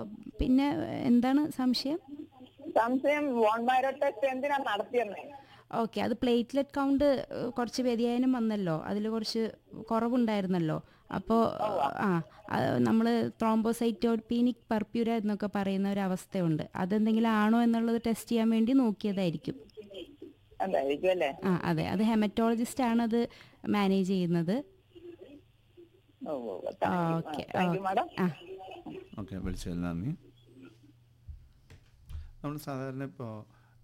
പിന്നെ എന്താണ് സംശയം സംശയം വോൺമൈറോ ടെസ്റ്റ് എന്തിനാ നടത്തിയെന്നേ ഓക്കെ അത് പ്ലേറ്റ്ലെറ്റ് കൗണ്ട് ഏഹ്, കുറച്ച് വ്യതിയാനം വന്നല്ലോ അതിൽ കുറച്ച് കുറവുണ്ടായിരുന്നല്ലോ അപ്പോൾ ആ നമ്മൾ ത്രോംബോസൈറ്റോപീനിക് പർപ്യൂര എന്നൊക്കെ പറയുന്ന ഒരു അവസ്ഥയുണ്ട് അതെന്തെങ്കിലും ആണോ എന്നുള്ളത് ടെസ്റ്റ് ചെയ്യാൻ വേണ്ടി നോക്കിയതായിരിക്കും അതായിരിക്കും അല്ലേ ആ അതെ അത് ഹെമറ്റോളജിസ്റ്റ് ആണ് അത് മാനേജ് ചെയ്യുന്നത് ഓ ഓ ഓക്കെ താങ്ക് യു മാഡം ആ ഓക്കെ വിളിച്ചതിൽ നന്ദി നമ്മൾ സാധാരണ ഇപ്പോൾ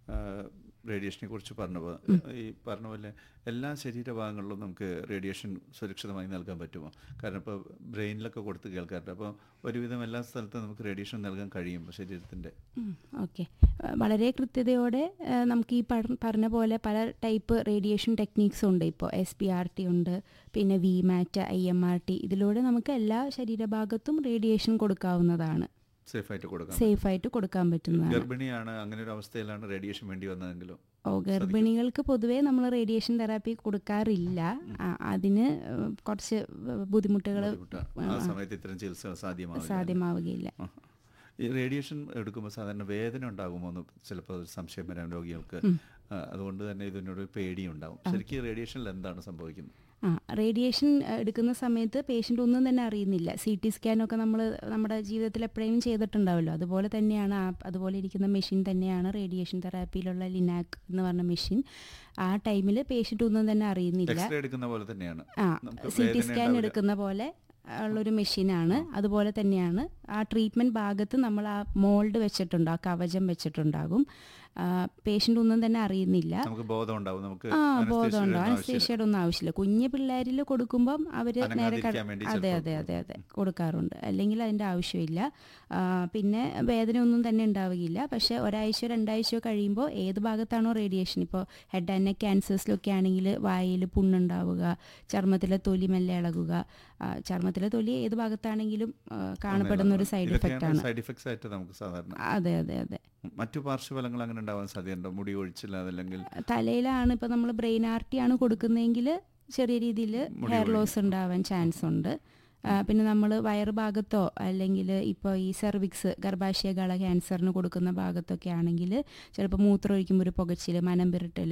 റേഡിയേഷനെ കുറിച്ച് പറഞ്ഞപ്പോൾ ഈ പറഞ്ഞ പോലെ എല്ലാ ശരീരഭാഗങ്ങളിലും നമുക്ക് റേഡിയേഷൻ സുരക്ഷിതമായി നൽകാൻ പറ്റുമോ കാരണം ഇപ്പോൾ ബ്രെയിനിലൊക്കെ കൊടുത്ത് കേൾക്കാറുണ്ട് അപ്പോൾ ഒരുവിധം എല്ലാ സ്ഥലത്തും നമുക്ക് റേഡിയേഷൻ നൽകാൻ കഴിയും ശരീരത്തിൻ്റെ ഓക്കെ വളരെ കൃത്യതയോടെ ആ, നമുക്ക് ഈ പറ- പറഞ്ഞ പോലെ പല ടൈപ്പ് റേഡിയേഷൻ ടെക്നീക്സ് ഉണ്ട് ഇപ്പോൾ എസ് പി ആർ ടി ഉണ്ട് പിന്നെ V MAT I M R T ഇതിലൂടെ നമുക്ക് എല്ലാ ശരീരഭാഗത്തും റേഡിയേഷൻ കൊടുക്കാവുന്നതാണ് സേഫായിട്ട് കൊടുക്കാം സേഫായിട്ട് കൊടുക്കാൻ പറ്റുന്നതാണ് ഗർഭിണിയാണ് അങ്ങനെ ഒരു അവസ്ഥയിലാണ് റേഡിയേഷൻ വേണ്ടി വന്നതെങ്കിലോ ഓ ഗർഭിണികൾക്ക് പൊതുവേ നമ്മൾ റേഡിയേഷൻ തെറാപ്പി കൊടുക്കാറില്ല ആ, അതിന് ഏഹ്, കുറച്ച് ബുദ്ധിമുട്ടുകൾ ബുദ്ധിമുട്ടാണ് ആ സമയത്ത് ഇത്തരം ചികിത്സ സാധ്യമാവില്ല സാധ്യമാവുകയില്ല ആ. ഈ റേഡിയേഷൻ എടുക്കുമ്പോൾ സാധാരണ വേദന ഉണ്ടാകുമോ എന്ന് ചിലപ്പോൾ ഒരു സംശയം വരാൻ രോഗികൾക്ക് ആ, അതുകൊണ്ട് തന്നെ ഇതിനൊരു പേടിയുണ്ടാവും ശരിക്കും റേഡിയേഷനിൽ എന്താണ് സംഭവിക്കുന്നത് ആ റേഡിയേഷൻ ഏഹ്, എടുക്കുന്ന സമയത്ത് പേഷ്യൻ്റ് ഒന്നും തന്നെ അറിയുന്നില്ല സി ടി സ്കാനൊക്കെ നമ്മൾ നമ്മുടെ ജീവിതത്തിൽ എപ്പോഴേലും ചെയ്തിട്ടുണ്ടാവല്ലോ അതുപോലെ തന്നെയാണ് ആ അതുപോലെ ഇരിക്കുന്ന മെഷീൻ തന്നെയാണ് റേഡിയേഷൻ തെറാപ്പിയിലുള്ള ലിനാക് എന്ന് പറഞ്ഞ മെഷീൻ ആ ടൈമിൽ പേഷ്യൻ്റ് ഒന്നും തന്നെ അറിയുന്നില്ല എക്സ്റേ എടുക്കുന്ന പോലെ തന്നെയാണ് ആ നമുക്ക് സി ടി വേദന സ്കാൻ ഉണ്ടാവില്ല. എടുക്കുന്ന പോലെ ഉള്ളൊരു മെഷീനാണ് അതുപോലെ തന്നെയാണ് ആ ട്രീറ്റ്മെൻറ്റ് ഭാഗത്ത് നമ്മൾ ആ മോൾഡ് വെച്ചിട്ടുണ്ട് ആ കവചം വെച്ചിട്ടുണ്ടാകും പേഷ്യൻ്റ് ഒന്നും തന്നെ അറിയുന്നില്ല നമുക്ക് ബോധം ഉണ്ടാവും നമുക്ക് ആ anesthesia ബോധമുണ്ടോ യുടെ ആവശ്യമില്ല. അനസ്തേഷ്യയുടെ ഒന്നും ആവശ്യമില്ല കുഞ്ഞു പിള്ളേരിൽ കൊടുക്കുമ്പം അവർ നേരെ കട- അനങ്ങാതിരിക്കാൻ വേണ്ടി അതെ ചിലപ്പോൾ അതെ അതെ അതെ കൊടുക്കാറുണ്ട് അല്ലെങ്കിൽ അതിൻ്റെ ആവശ്യമില്ല ആ, പിന്നെ വേദന ഒന്നും തന്നെ ഉണ്ടാവുകയില്ല പക്ഷേ ഒരാഴ്ചയോ രണ്ടാഴ്ചയോ കഴിയുമ്പോൾ ഏത് ഭാഗത്താണോ റേഡിയേഷൻ ഇപ്പോൾ ഹെഡ് ആൻഡ് നെക്ക് ക്യാൻസേഴ്സിലൊക്കെ ആണെങ്കിൽ വായിൽ പുണ്ണുണ്ടാവുക ചർമ്മത്തിലെ തൊലി മെല്ലെ ഇളകുക ആ, ചർമ്മത്തിലെ തൊലി ഏത് ഭാഗത്താണെങ്കിലും ആ, കാണപ്പെടുന്ന ഒരു സൈഡ് ഇതൊക്കെയാണ് എഫക്റ്റ് ആണ് സൈഡ് ഇഫക്ട്സ് ആയിട്ട് നമുക്ക് സാധാരണ അതെ അതെ അതെ മറ്റു പാർശ്വഫലങ്ങൾ അങ്ങനെ ഉണ്ടാവാൻ സാധ്യതയുണ്ടോ മുടി ഒഴിച്ചില്ല അതല്ലെങ്കിൽ തലയിലാണ് ഇപ്പോൾ നമ്മൾ ബ്രെയിൻ ആർട്ടി ആണ് കൊടുക്കുന്നതെങ്കിൽ ചെറിയ രീതിയിൽ ഹെയർ ലോസ് ഉണ്ടാവാൻ ചാൻസ് ഉണ്ട് ആ, പിന്നെ നമ്മൾ വയറ് ഭാഗത്തോ അല്ലെങ്കിൽ ഇപ്പോൾ ഈ സെർവിക്സ് ഗർഭാശയകള ക്യാൻസറിന് കൊടുക്കുന്ന ഭാഗത്തൊക്കെ ആണെങ്കിൽ ചിലപ്പോൾ മൂത്രം ഒഴിക്കുമ്പോൾ ഒരു പുകച്ചിൽ മനം പിരട്ടൽ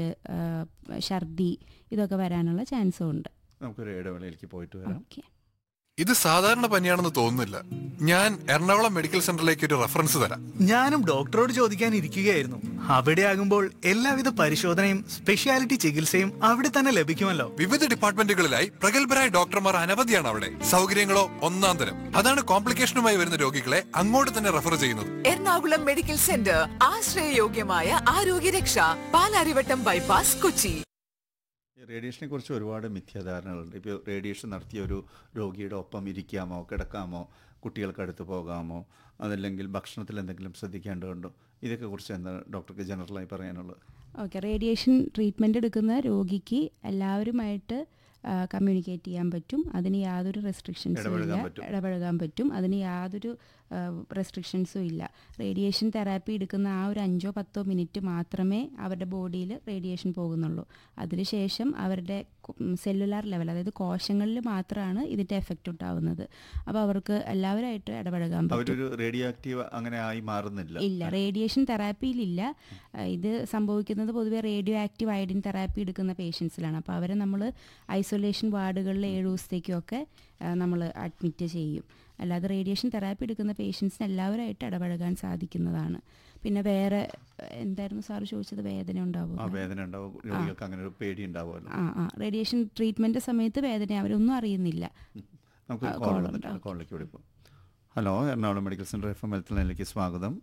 ഛർദി ഇതൊക്കെ വരാനുള്ള ചാൻസും ഉണ്ട് നമുക്കൊരു ഇടവേളയിലേക്ക് പോയിട്ട് വരാം ഓക്കെ ഇത് സാധാരണ പനിയാണെന്ന് തോന്നുന്നില്ല ഞാൻ എറണാകുളം മെഡിക്കൽ സെന്ററിലേക്ക് ഒരു റെഫറൻസ് തരാം ഞാനും ഡോക്ടറോട് ചോദിക്കാൻ ഇരിക്കുകയായിരുന്നു അവിടെ ആകുമ്പോൾ എല്ലാവിധ പരിശോധനയും സ്പെഷ്യാലിറ്റി ചികിത്സയും അവിടെ തന്നെ ലഭിക്കുമല്ലോ വിവിധ ഡിപ്പാർട്ട്മെന്റുകളിലായി പ്രഗത്ഭരായ ഡോക്ടർമാർ അനവധിയാണ് അവിടെ സൗകര്യങ്ങളോ ഒന്നാം തരം അതാണ് കോംപ്ലിക്കേഷനുമായി വരുന്ന രോഗികളെ അങ്ങോട്ട് തന്നെ റെഫർ ചെയ്യുന്നത് എറണാകുളം മെഡിക്കൽ സെന്റർ ആശ്രയയോഗ്യമായ ആരോഗ്യരക്ഷ പാലാരിവട്ടം ബൈപ്പാസ് കൊച്ചി ഈ റേഡിയേഷനെ കുറിച്ച് ഒരുപാട് മിഥ്യാധാരണകളുണ്ട് ഇപ്പോൾ റേഡിയേഷൻ നടത്തിയ ഒരു രോഗിയുടെ ഒപ്പം ഇരിക്കാമോ കിടക്കാമോ കുട്ടികൾക്ക് അടുത്ത് പോകാമോ അതല്ലെങ്കിൽ ഭക്ഷണത്തിൽ എന്തെങ്കിലും ശ്രദ്ധിക്കേണ്ടതുണ്ടോ ഇതൊക്കെ കുറിച്ച് എന്താണ് ഡോക്ടർക്ക് ജനറലായി പറയാനുള്ളത് ഓക്കെ റേഡിയേഷൻ ട്രീറ്റ്മെൻറ്റ് എടുക്കുന്ന രോഗിക്ക് എല്ലാവരുമായിട്ട് കമ്മ്യൂണിക്കേറ്റ് ചെയ്യാൻ പറ്റും അതിന് യാതൊരു റെസ്ട്രിക്ഷൻസും ഇടപഴകാൻ ഇല്ല പറ്റും. ഇടപഴകാൻ പറ്റും അതിന് യാതൊരു റെസ്ട്രിക്ഷൻസും ഇല്ല റേഡിയേഷൻ തെറാപ്പി എടുക്കുന്ന ആ ഒരു അഞ്ചോ പത്തോ മിനിറ്റ് മാത്രമേ അവരുടെ ബോഡിയിൽ റേഡിയേഷൻ പോകുന്നുള്ളൂ അതിനുശേഷം അവരുടെ സെല്ലുലാർ ലെവൽ അതായത് കോശങ്ങളിൽ മാത്രമാണ് ഇതിൻ്റെ എഫക്റ്റ് ഉണ്ടാവുന്നത് അപ്പോൾ അവർക്ക് എല്ലാവരുമായിട്ട് ഇടപഴകാൻ പറ്റും അവരൊരു റേഡിയോ ആക്റ്റീവ് അങ്ങനെ ആയി മാറുന്നില്ല ഇല്ല റേഡിയേഷൻ തെറാപ്പിയിലില്ല അഹ് ഇത് സംഭവിക്കുന്നത് പൊതുവെ റേഡിയോ ആക്റ്റീവ് അയഡിൻ തെറാപ്പി എടുക്കുന്ന പേഷ്യൻസിലാണ് അപ്പോൾ അവരെ നമ്മൾ ഐസൊലേഷൻ വാർഡുകളിൽ ഏഴ് ദിവസത്തേക്കൊക്കെ നമ്മൾ അഡ്മിറ്റ് ചെയ്യും അല്ലാതെ റേഡിയേഷൻ തെറാപ്പി എടുക്കുന്ന പേഷ്യൻസിന് എല്ലാവരുമായിട്ട് ഇടപഴകാൻ സാധിക്കുന്നതാണ് പിന്നെ വേറെ അഹ് എന്തായിരുന്നു സാറ് ചോദിച്ചത് വേദന ഉണ്ടാവും ആ വേദന ഉണ്ടാവും രോഗികൾക്ക് അങ്ങനെ ഒരു പേടി ഉണ്ടാവുമല്ലോ ആ ആ റേഡിയേഷൻ ട്രീറ്റ്മെൻറ്റ് സമയത്ത് വേദന അവരൊന്നും അറിയുന്നില്ല നമുക്ക് ആ, കോൾ call വന്നിട്ടുണ്ട് ഉണ്ട്. കോളിലേക്ക് വിളിപ്പോൾ hello Ernakulam medical centre F M health സ്വാഗതം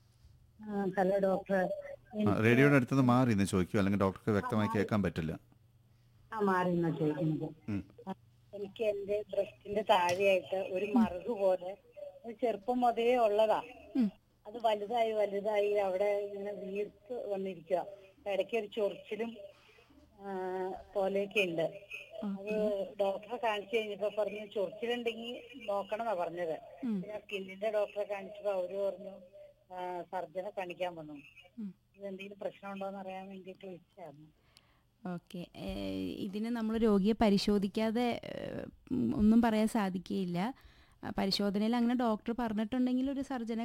ഹലോ ഡോക്ടർ ആ, റേഡിയോയുടെ അടുത്തുനിന്ന് മാറി എന്ന് ചോദിക്കൂ അല്ലെങ്കിൽ ഡോക്ടർക്ക് വ്യക്തമായി കേൾക്കാൻ പറ്റില്ല ആ മാറി എന്നാ ചോദിക്കുന്നത് ഉം. എനിക്ക് എന്റെ ബ്രസ്റ്റിന്റെ താഴെയായിട്ട് ഒരു മറുക് പോലെ ഒരു ചെറുപ്പം മുതലേ ഉള്ളതാ അത് വലുതായി വലുതായി അവിടെ ഇങ്ങനെ വീർത്ത് വന്നിരിക്കുക ഇടയ്ക്ക് ഒരു ചൊറിച്ചിലും ആ, പോലെയൊക്കെ ഉണ്ട് അത് ഡോക്ടറെ കാണിച്ചു കഴിഞ്ഞപ്പോ പറഞ്ഞു ചൊറിച്ചിലുണ്ടെങ്കിൽ നോക്കണമെന്നാ പറഞ്ഞത് ഞാൻ സ്കിന്നിന്റെ ഡോക്ടറെ കാണിച്ചപ്പോ അവര് പറഞ്ഞു സർജനെ കാണിക്കാൻ വന്നു ഇതെന്തെങ്കിലും പ്രശ്നമുണ്ടോന്ന് അറിയാൻ വേണ്ടിട്ട് വിളിച്ചായിരുന്നു ഓക്കെ ഇതിന് നമ്മൾ രോഗിയെ പരിശോധിക്കാതെ ഏഹ്, ഉം, ഒന്നും പറയാൻ സാധിക്കുകയില്ല ആ, പരിശോധനയിൽ അങ്ങനെ ഡോക്ടർ പറഞ്ഞിട്ടുണ്ടെങ്കിൽ ഒരു സർജനെ